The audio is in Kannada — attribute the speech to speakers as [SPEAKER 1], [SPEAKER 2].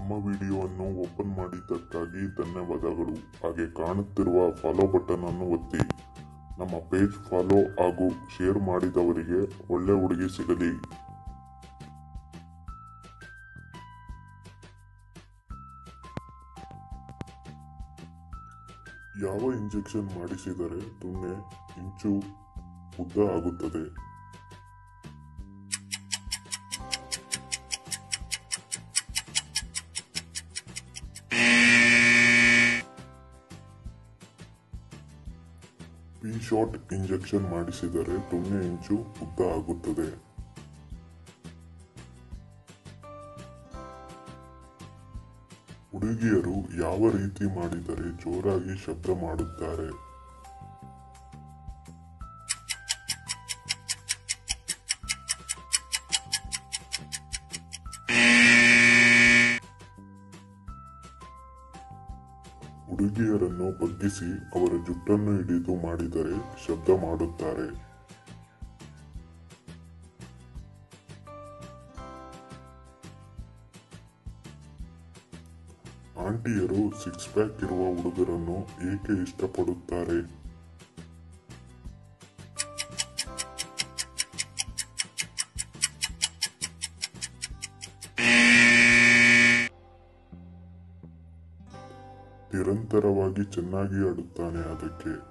[SPEAKER 1] ನಮ್ಮ ವಿಡಿಯೋವನ್ನು ಓಪನ್ ಮಾಡಿದ್ದಕ್ಕಾಗಿ ಧನ್ಯವಾದಗಳು ಹಾಗೆ ಕಾಣುತ್ತಿರುವ ಫಾಲೋ ಬಟನ್ ಅನ್ನು ಒತ್ತಿ ನಮ್ಮ ಪೇಜ್ ಫಾಲೋ ಹಾಗೂ ಶೇರ್ ಮಾಡಿದವರಿಗೆ ಒಳ್ಳೆ ಹುಡುಗಿ ಸಿಗಲಿ ಯಾವ ಇಂಜೆಕ್ಷನ್ ಮಾಡಿಸಿದರೆ ತುಣ್ಣೆ ಇಂಚು ಉದ್ದ ಆಗುತ್ತದೆ ಪಿ ಶಾಟ್ ಇಂಜೆಕ್ಷನ್ ಮಾಡಿಸಿದರೆ ತುಣ್ಣೆ ಇಂಚು ಉದ್ದ ಆಗುತ್ತದೆ ಹುಡುಗಿಯರು ಯಾವ ರೀತಿ ಮಾಡಿದರೆ ಜೋರಾಗಿ ಶಬ್ದ ಮಾಡುತ್ತಾರೆ ಹುಡುಗಿಯರನ್ನು ಬಗ್ಗಿಸಿ ಅವರ ಜುಟ್ಟನ್ನು ಹಿಡಿದು ಮಾಡಿದರೆ ಶಬ್ದ ಮಾಡುತ್ತಾರೆ ಆಂಟಿಯರು ಸಿಕ್ಸ್ ಪ್ಯಾಕ್ ಇರುವ ಹುಡುಗರನ್ನು ಏಕೆ ಇಷ್ಟಪಡುತ್ತಾರೆ ನಿರಂತರವಾಗಿ ಚೆನ್ನಾಗಿ ಆಡುತ್ತಾನೆ ಅದಕ್ಕೆ